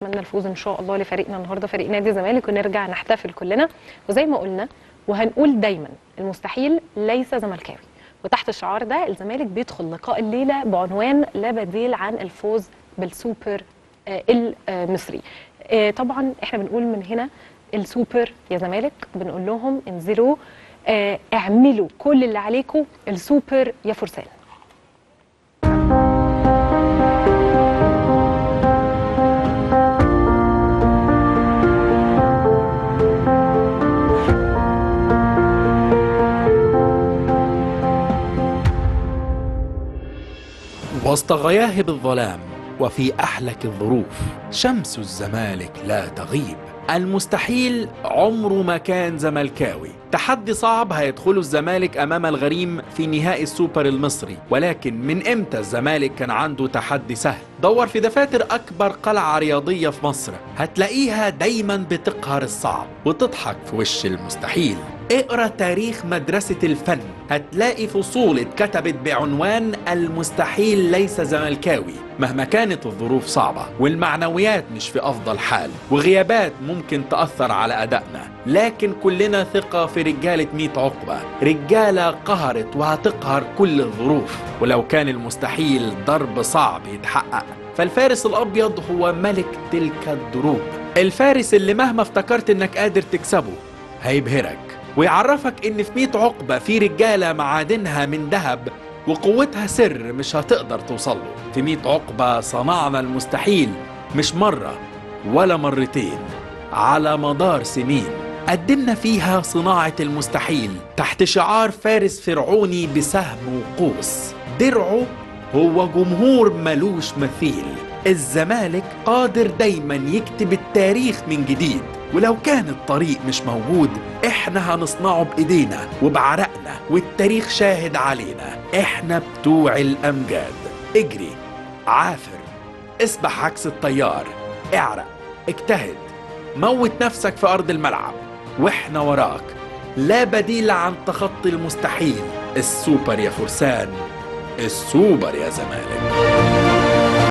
ونتمنى الفوز ان شاء الله لفريقنا النهارده فريق نادي الزمالك ونرجع نحتفل كلنا وزي ما قلنا وهنقول دايما المستحيل ليس زملكاوي وتحت الشعار ده الزمالك بيدخل لقاء الليله بعنوان لا بديل عن الفوز بالسوبر آه، المصري آه، طبعا احنا بنقول من هنا السوبر يا زمالك بنقول لهم انزلوا آه، اعملوا كل اللي عليكم السوبر يا فرسان وسط غياهب الظلام وفي أحلك الظروف شمس الزمالك لا تغيب المستحيل عمره ما كان زملكاوي تحدي صعب هيدخله الزمالك أمام الغريم في نهائي السوبر المصري ولكن من إمتى الزمالك كان عنده تحدي سهل دور في دفاتر أكبر قلعة رياضية في مصر هتلاقيها دايما بتقهر الصعب وتضحك في وش المستحيل اقرا تاريخ مدرسة الفن هتلاقي فصول اتكتبت بعنوان المستحيل ليس زملكاوي مهما كانت الظروف صعبة والمعنويات مش في أفضل حال وغيابات ممكن تأثر على أدائنا لكن كلنا ثقة في رجالة ميت عقبة رجالة قهرت وهتقهر كل الظروف ولو كان المستحيل ضرب صعب يتحقق فالفارس الأبيض هو ملك تلك الدروب الفارس اللي مهما افتكرت انك قادر تكسبه هيبهرك ويعرفك ان في ميت عقبة في رجالة معادنها من ذهب وقوتها سر مش هتقدر توصله في ميت عقبة صنعنا المستحيل مش مرة ولا مرتين على مدار سنين قدمنا فيها صناعة المستحيل تحت شعار فارس فرعوني بسهم وقوس درعه هو جمهور ملوش مثيل الزمالك قادر دايما يكتب التاريخ من جديد ولو كان الطريق مش موجود احنا هنصنعه بايدينا وبعرقنا والتاريخ شاهد علينا احنا بتوع الامجاد اجري عافر اسبح عكس التيار اعرق اجتهد موت نفسك في ارض الملعب واحنا وراك لا بديل عن تخطي المستحيل السوبر يا فرسان السوبر يا زمالك